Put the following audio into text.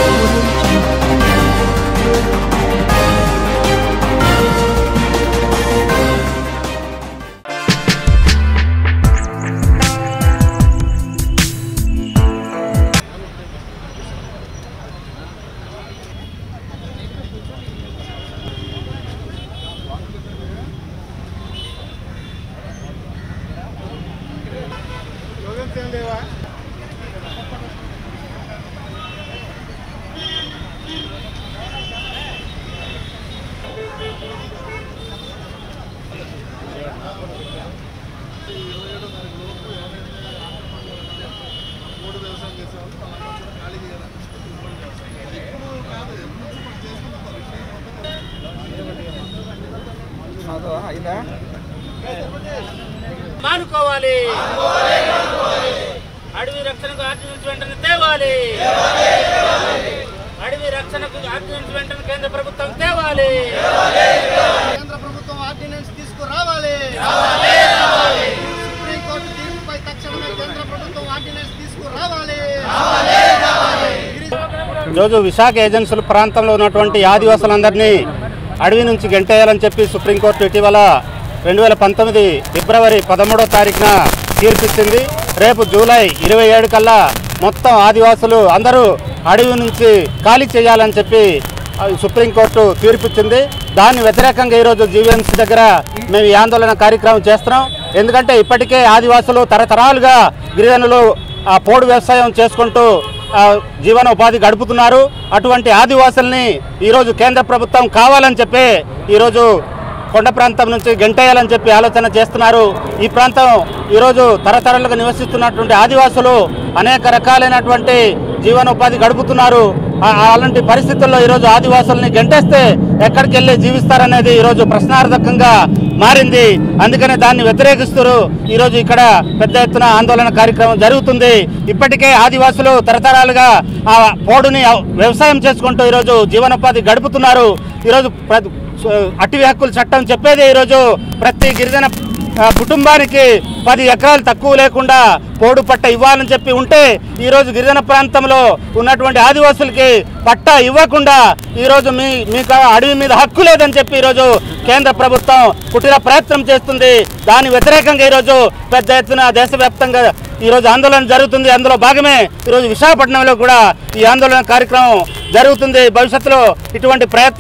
మానుకోవాలి అడవి రక్షణకు ఆర్డినెన్స్ వెంటనే తేవాలి అడవి రక్షణకు ఆర్డినెన్స్ వెంటనే కేంద్ర ప్రభుత్వం తేవాలి కేంద్ర ప్రభుత్వం ఆర్డినెన్స్ తీసుకురావాలి సుప్రీంకోర్టు తీర్పుపై తక్షణమే కేంద్ర ప్రభుత్వం ఆర్డినెన్స్ తీసుకురావాలి ఈరోజు విశాఖ ఏజెన్సీల ప్రాంతంలో ఉన్నటువంటి ఆదివాసులందరినీ అడవి నుంచి గెంటేయాలని చెప్పి సుప్రీంకోర్టు ఇటీవల రెండు వేల పంతొమ్మిది ఫిబ్రవరి పదమూడో తారీఖున తీర్పిచ్చింది రేపు జూలై ఇరవై ఏడు కల్లా మొత్తం ఆదివాసులు అందరూ అడవి నుంచి ఖాళీ చేయాలని చెప్పి ఆ, సుప్రీంకోర్టు తీర్పిచ్చింది దాన్ని వ్యతిరేకంగా ఈరోజు జీవీఎంసీ దగ్గర మేము ఈ ఆందోళన కార్యక్రమం చేస్తున్నాం ఎందుకంటే ఇప్పటికే ఆదివాసులు తరతరాలుగా గిరిజనులు ఆ పోడు వ్యవసాయం చేసుకుంటూ ఆ, జీవనోపాధి గడుపుతున్నారు అటువంటి ఆదివాసుల్ని ఈరోజు కేంద్ర ప్రభుత్వం కావాలని చెప్పి ఈరోజు కొండ ప్రాంతం నుంచి గంటేయాలని చెప్పి ఆలోచన చేస్తున్నారు ఈ ప్రాంతం ఈరోజు తరతరాలుగా నివసిస్తున్నటువంటి ఆదివాసులు అనేక రకాలైనటువంటి జీవనోపాధి గడుపుతున్నారు ఆ- అలాంటి పరిస్థితుల్లో ఈరోజు ఆదివాసుల్ని గంటేస్తే ఎక్కడికి వెళ్ళి జీవిస్తారనేది ఈరోజు ప్రశ్నార్థకంగా మారింది అందుకనే దాన్ని వ్యతిరేకిస్తారు ఈరోజు ఇక్కడ పెద్ద ఎత్తున ఆందోళన కార్యక్రమం జరుగుతుంది ఇప్పటికే ఆదివాసులు తరతరాలుగా ఆ పోడుని వ్యవసాయం చేసుకుంటూ ఈరోజు జీవనోపాధి గడుపుతున్నారు ఈరోజు ప్ర- అటవీ హక్కుల చట్టం చెప్పేది ఈరోజు ప్రతి గిరిజన ఆ, కుటుంబానికి పది ఎకరాలు తక్కువ లేకుండా పోడు పట్ట ఇవ్వాలని చెప్పి ఉంటే ఈరోజు గిరిజన ప్రాంతంలో ఉన్నటువంటి ఆదివాసులకి పట్ట ఇవ్వకుండా ఈరోజు మీ మీకు ఆ అడవి మీద హక్కు లేదని చెప్పి ఈరోజు కేంద్ర ప్రభుత్వం పుట్టిన ప్రయత్నం చేస్తుంది దాని వ్యతిరేకంగా ఈరోజు పెద్ద ఎత్తున దేశవ్యాప్తంగా ఈరోజు ఆందోళన జరుగుతుంది అందులో భాగమే ఈరోజు విశాఖపట్నంలో కూడా ఈ ఆందోళన కార్యక్రమం జరుగుతుంది భవిష్యత్తులో ఇటువంటి ప్రయత్నం